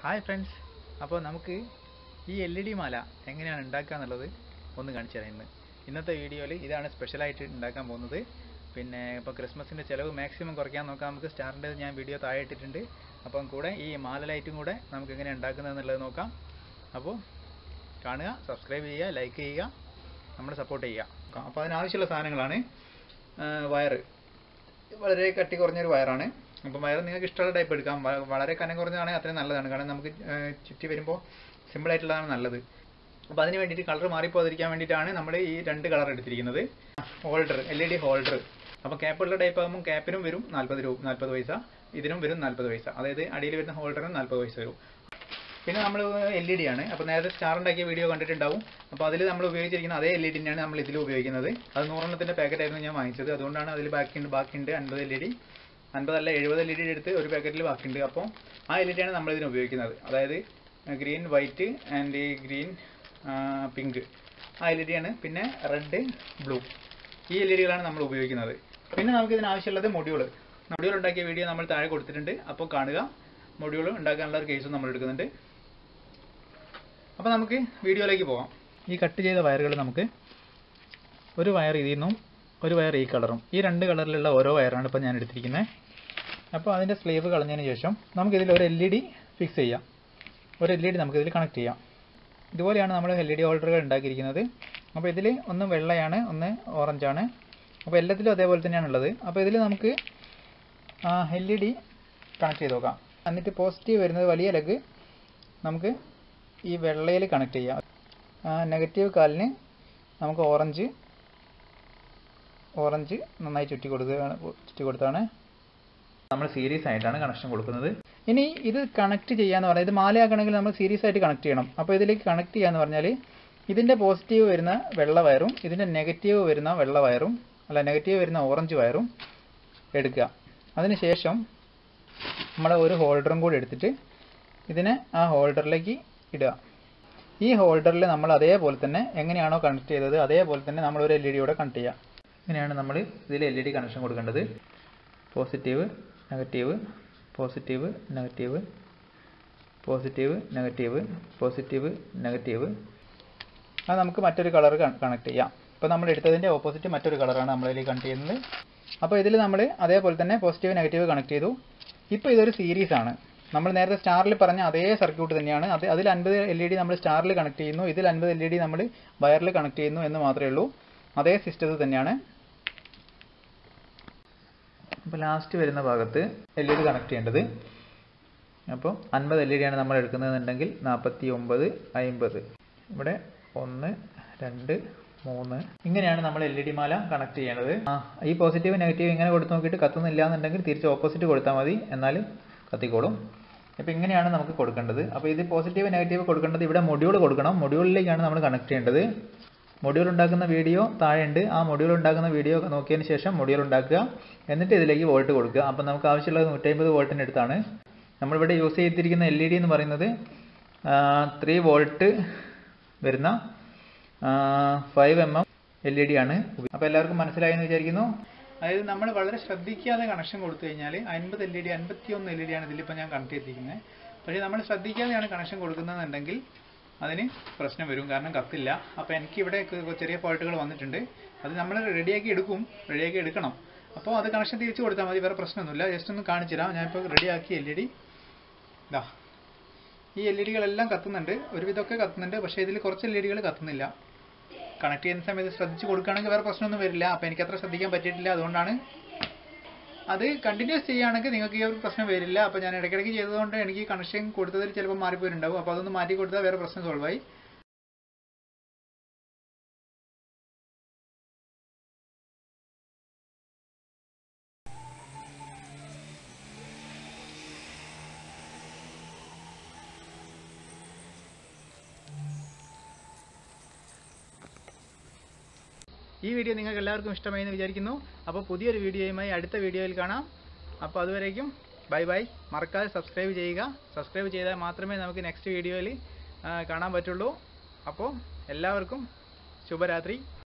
hi friends അപ്പോൾ നമുക്ക് ഈ എൽ ഇ ഡി മാല എങ്ങനെയാണ് ഉണ്ടാക്കുക എന്നുള്ളത് ഒന്ന് കാണിച്ചു തരാം ഇന്ന് ഇന്നത്തെ വീഡിയോയിൽ ഇതാണ് സ്പെഷ്യലായിട്ട് ഉണ്ടാക്കാൻ പോകുന്നത് പിന്നെ ഇപ്പോൾ ക്രിസ്മസിൻ്റെ ചിലവ് മാക്സിമം കുറയ്ക്കാൻ നോക്കാം നമുക്ക് സ്റ്റാറിൻ്റെ ഞാൻ വീഡിയോ താഴെ ഇട്ടിട്ടുണ്ട് അപ്പം കൂടെ ഈ മാല ലൈറ്റും കൂടെ നമുക്ക് എങ്ങനെ ഉണ്ടാക്കുന്നത് എന്നുള്ളത് നോക്കാം അപ്പോൾ കാണുക സബ്സ്ക്രൈബ് ചെയ്യുക ലൈക്ക് ചെയ്യുക നമ്മളെ സപ്പോർട്ട് ചെയ്യുക അപ്പോൾ അതിനാവശ്യമുള്ള സാധനങ്ങളാണ് വയറ് വളരെ കട്ടി കുറഞ്ഞൊരു വയറാണ് അപ്പം വയർ നിങ്ങൾക്ക് ഇഷ്ടമുള്ള ടൈപ്പ് എടുക്കാം വ- വളരെ കനം കുറഞ്ഞതാണെങ്കിൽ അത്രയും നല്ലതാണ് കാരണം നമുക്ക് ഏഹ്, ചുറ്റി വരുമ്പോൾ സിമ്പിൾ ആയിട്ടുള്ളതാണ് നല്ലത് അപ്പോൾ അതിന് വേണ്ടിയിട്ട് കളർ മാറിപ്പോകാതിരിക്കാൻ വേണ്ടിയിട്ടാണ് നമ്മൾ ഈ രണ്ട് കളർ എടുത്തിരിക്കുന്നത് holder L E D holder അപ്പോൾ ക്യാപ്പുള്ള ടൈപ്പ് ആകുമ്പോൾ ക്യാപ്പിനും വരും നാൽപ്പത് രൂപ നാൽപ്പത് പൈസ ഇതിനും വരും നാൽപ്പത് പൈസ അതായത് അടിയിൽ വരുന്ന ഹോൾഡറിനും നാൽപ്പത് പൈസ വരും പിന്നെ നമ്മൾ എൽ ഇ ഡി ആണ് അപ്പോൾ നേരത്തെ സ്റ്റാർ ഉണ്ടാക്കിയ വീഡിയോ കണ്ടിട്ടുണ്ടാവും അപ്പോൾ അതിൽ നമ്മൾ ഉപയോഗിച്ചിരിക്കുന്ന അതേ എൽ ഇ ഡിയാണ് നമ്മൾ ഇതിൽ ഉപയോഗിക്കുന്നത് അത് നൂറെണ്ണത്തിൻ്റെ പാക്കറ്റ് ആയിരുന്നു ഞാൻ വാങ്ങിച്ചത് അതുകൊണ്ടാണ് അതിൽ ബാക്കിയുണ്ട് ബാക്കിയുണ്ട് അൻപത് എൽ ഇ ഡി അൻപതല്ല എഴുപത് എൽ ഇ ഡി എടുത്ത് ഒരു പാക്കറ്റിൽ ബാക്കിയുണ്ട് അപ്പോൾ ആ എൽ ഇ ഡിയാണ് നമ്മൾ ഇതിന് ഉപയോഗിക്കുന്നത് അതായത് green white and green pink ആ എൽ ഇ ഡിയാണ് പിന്നെ റെഡ് ബ്ലൂ ഈ എൽ ഇ ഡികളാണ് നമ്മൾ ഉപയോഗിക്കുന്നത് പിന്നെ നമുക്ക് ഇതിന് ആവശ്യമുള്ളത് മൊഡ്യൂൾ മൊഡ്യൂൾ ഉണ്ടാക്കിയ വീഡിയോ നമ്മൾ താഴെ കൊടുത്തിട്ടുണ്ട് അപ്പോൾ കാണുക മൊഡ്യൂൾ ഉണ്ടാക്കാനുള്ള ഒരു കേസും നമ്മൾ എടുക്കുന്നുണ്ട് അപ്പോൾ നമുക്ക് വീഡിയോയിലേക്ക് പോകാം ഈ കട്ട് ചെയ്ത വയറുകൾ നമുക്ക് ഒരു വയർ ഇതിൽ നിന്നും ഒരു വയർ ഈ കളറും ഈ രണ്ട് കളറിലുള്ള ഓരോ വയറാണ് ഇപ്പോൾ ഞാൻ എടുത്തിരിക്കുന്നത് അപ്പോൾ അതിൻ്റെ സ്ലീവ് കളഞ്ഞതിന് ശേഷം നമുക്കിതിൽ ഒരു എൽ ഇ ഡി ഫിക്സ് ചെയ്യാം ഒരു എൽ ഇ ഡി നമുക്കിതിൽ കണക്ട് ചെയ്യാം ഇതുപോലെയാണ് നമ്മൾ എൽ ഇ ഡി ഹോൾഡറുകൾ ഉണ്ടാക്കിയിരിക്കുന്നത് അപ്പോൾ ഇതിൽ ഒന്ന് വെള്ളയാണ് ഒന്ന് ഓറഞ്ചാണ് അപ്പോൾ എല്ലാത്തിലും അതേപോലെ തന്നെയാണ് ഉള്ളത് അപ്പോൾ ഇതിൽ നമുക്ക് എൽ ഇ ഡി കണക്ട് ചെയ്ത് നോക്കാം എന്നിട്ട് പോസിറ്റീവ് വരുന്നത് വലിയ ലെഗ് നമുക്ക് ഈ വെള്ളയിൽ കണക്ട് ചെയ്യാം നെഗറ്റീവ് കാലിന് നമുക്ക് ഓറഞ്ച് ഓറഞ്ച് നന്നായി ചുറ്റി കൊടുക്കുകയാണ് ചുറ്റി കൊടുത്താണ് നമ്മൾ സീരീസ് ആയിട്ടാണ് കണക്ഷൻ കൊടുക്കുന്നത് ഇനി ഇത് കണക്ട് ചെയ്യാന്ന് പറഞ്ഞാൽ ഇത് മാലയാക്കണമെങ്കിൽ നമ്മൾ സീരീസ് ആയിട്ട് കണക്ട് ചെയ്യണം അപ്പോൾ ഇതിലേക്ക് കണക്ട് ചെയ്യാന്ന് പറഞ്ഞാൽ ഇതിൻ്റെ പോസിറ്റീവ് വരുന്ന വെള്ള വയറും ഇതിൻ്റെ നെഗറ്റീവ് വരുന്ന വെള്ള വയറും അല്ല നെഗറ്റീവ് വരുന്ന ഓറഞ്ച് വയറും എടുക്കുക അതിനുശേഷം നമ്മൾ ഒരു ഹോൾഡറും കൂടി എടുത്തിട്ട് ഇതിനെ ആ ഹോൾഡറിലേക്ക് ഇടുക ഈ ഹോൾഡറിൽ നമ്മൾ അതേപോലെ തന്നെ എങ്ങനെയാണോ കണക്ട് ചെയ്തത് അതേപോലെ തന്നെ നമ്മൾ ഒരു എൽ ഇ ഡിയോടെ കണക്ട് ചെയ്യുക ഇങ്ങനെയാണ് നമ്മൾ ഇതിൽ എൽ ഇ ഡി കണക്ഷൻ കൊടുക്കേണ്ടത് positive negative positive negative positive negative positive negative അത് നമുക്ക് മറ്റൊരു കളർ കണക്ട് ചെയ്യാം ഇപ്പോൾ നമ്മൾ എടുത്തതിൻ്റെ ഓപ്പോസിറ്റ് മറ്റൊരു കളറാണ് നമ്മളിതിൽ കണക്ട് ചെയ്യുന്നത് അപ്പോൾ ഇതിൽ നമ്മൾ അതേപോലെ തന്നെ പോസിറ്റീവ് നെഗറ്റീവ് കണക്ട് ചെയ്തു ഇപ്പോൾ ഇതൊരു സീരീസ് ആണ് നമ്മൾ നേരത്തെ സ്റ്റാറിൽ പറഞ്ഞ അതേ സർക്യൂട്ട് തന്നെയാണ് അത് അതിൽ അൻപത് എൽ ഇ ഡി നമ്മൾ സ്റ്റാറിൽ കണക്ട് ചെയ്യുന്നു ഇതിൽ അൻപത് എൽ ഇ ഡി നമ്മൾ വയറിൽ കണക്ട് ചെയ്യുന്നു എന്ന് മാത്രമേ ഉള്ളൂ അതേ സിസ്റ്റത്തിൽ തന്നെയാണ് അപ്പോൾ ലാസ്റ്റ് വരുന്ന ഭാഗത്ത് എൽ ഇ ഡി കണക്ട് ചെയ്യേണ്ടത് അപ്പോൾ അൻപത് എൽ ഇ ഡിയാണ് നമ്മൾ എടുക്കുന്നതെന്നുണ്ടെങ്കിൽ നാൽപ്പത്തി ഒമ്പത് അമ്പത് ഇവിടെ ഒന്ന് രണ്ട് മൂന്ന് ഇങ്ങനെയാണ് നമ്മൾ എൽ ഇ ഡി മാല കണക്ട് ചെയ്യേണ്ടത് ആ ഈ പോസിറ്റീവ് നെഗറ്റീവ് ഇങ്ങനെ കൊടുത്ത് നോക്കിയിട്ട് കത്തുന്നില്ല എന്നുണ്ടെങ്കിൽ തിരിച്ച് ഓപ്പോസിറ്റ് കൊടുത്താൽ മതി എന്നാൽ കത്തിക്കോളും അപ്പോൾ ഇങ്ങനെയാണ് നമുക്ക് കൊടുക്കേണ്ടത് അപ്പോൾ ഇത് പോസിറ്റീവ് നെഗറ്റീവ് കൊടുക്കേണ്ടത് ഇവിടെ മൊഡ്യൂൾ കൊടുക്കണം മൊഡ്യൂളിലേക്കാണ് നമ്മൾ കണക്ട് ചെയ്യേണ്ടത് മൊഡ്യൂൾ ഉണ്ടാക്കുന്ന വീഡിയോ താഴെയുണ്ട് ആ മൊഡ്യൂൾ ഉണ്ടാക്കുന്ന വീഡിയോ നോക്കിയതിന് ശേഷം മൊഡ്യൂൾ ഉണ്ടാക്കുക എന്നിട്ട് ഇതിലേക്ക് വോൾട്ട് കൊടുക്കുക അപ്പോൾ നമുക്ക് ആവശ്യമുള്ളത് നൂറ്റമ്പത് വോൾട്ടിൻ്റെ അടുത്താണ് നമ്മളിവിടെ യൂസ് ചെയ്തിരിക്കുന്ന എൽ ഇ ഡി എന്ന് പറയുന്നത് ത്രീ വോൾട്ട് വരുന്ന five M M L E D ആണ് അപ്പോൾ എല്ലാവർക്കും മനസ്സിലായി എന്ന് വിചാരിക്കുന്നു അതായത് നമ്മൾ വളരെ ശ്രദ്ധിക്കാതെ കണക്ഷൻ കൊടുത്തു കഴിഞ്ഞാൽ അൻപത് എൽ ഇ ഡി അൻപത്തി ഒന്ന് എൽ ഇ ഡി ആണ് ഇതിലിപ്പോൾ ഞാൻ കണക്ട് ചെയ്തിരിക്കുന്നത് പക്ഷേ നമ്മൾ ശ്രദ്ധിക്കാതെയാണ് കണക്ഷൻ കൊടുക്കുന്നതെന്നുണ്ടെങ്കിൽ അതിന് പ്രശ്നം വരും കാരണം കത്തില്ല അപ്പോൾ എനിക്ക് ഇവിടെ ക- ചെറിയ ഫോൾട്ടുകൾ വന്നിട്ടുണ്ട് അത് നമ്മൾ റെഡിയാക്കി എടുക്കും റെഡിയാക്കി എടുക്കണം അപ്പോൾ അത് കണക്ഷൻ തിരിച്ചു കൊടുത്താൽ മതി വേറെ പ്രശ്നമൊന്നുമില്ല ജസ്റ്റ് ഒന്ന് കാണിച്ചു തരാം ഞാനിപ്പോൾ റെഡിയാക്കി എൽ ഇ ഡി ഇതാ ഈ എൽ ഇ ഡികളെല്ലാം കത്തുന്നുണ്ട് ഒരുവിധമൊക്കെ കത്തുന്നുണ്ട് പക്ഷേ ഇതിൽ കുറച്ച് എൽ ഇ ഡികൾ കത്തുന്നില്ല കണക്ട് ചെയ്യുന്ന സമയത്ത് ശ്രദ്ധിച്ച് കൊടുക്കുകയാണെങ്കിൽ വേറെ പ്രശ്നമൊന്നും വരില്ല അപ്പോൾ എനിക്ക് അത്ര ശ്രദ്ധിക്കാൻ പറ്റിയിട്ടില്ല അതുകൊണ്ടാണ് അത് കണ്ടിന്യൂസ് ചെയ്യുകയാണെങ്കിൽ നിങ്ങൾക്ക് ഈ ഒരു പ്രശ്നം വരില്ല അപ്പോൾ ഞാൻ ഇടയ്ക്കിടയ്ക്ക് ചെയ്തതുകൊണ്ട് എനിക്ക് കണക്ഷൻ കൊടുത്തതിൽ ചിലപ്പോൾ മാറിപ്പോയിട്ടുണ്ടാവും അപ്പോൾ അതൊന്ന് മാറ്റി കൊടുത്താൽ വേറെ പ്രശ്നം സോൾവ് ആയി ഈ വീഡിയോ നിങ്ങൾക്ക് എല്ലാവർക്കും ഇഷ്ടമായി എന്ന് വിചാരിക്കുന്നു അപ്പോൾ പുതിയൊരു വീഡിയോയുമായി അടുത്ത വീഡിയോയിൽ കാണാം അപ്പോൾ അതുവരേക്കും ബൈ ബൈ മറക്കാതെ സബ്സ്ക്രൈബ് ചെയ്യുക സബ്സ്ക്രൈബ് ചെയ്താൽ മാത്രമേ നമുക്ക് നെക്സ്റ്റ് വീഡിയോയിൽ കാണാൻ പറ്റുള്ളൂ അപ്പോൾ എല്ലാവർക്കും ശുഭരാത്രി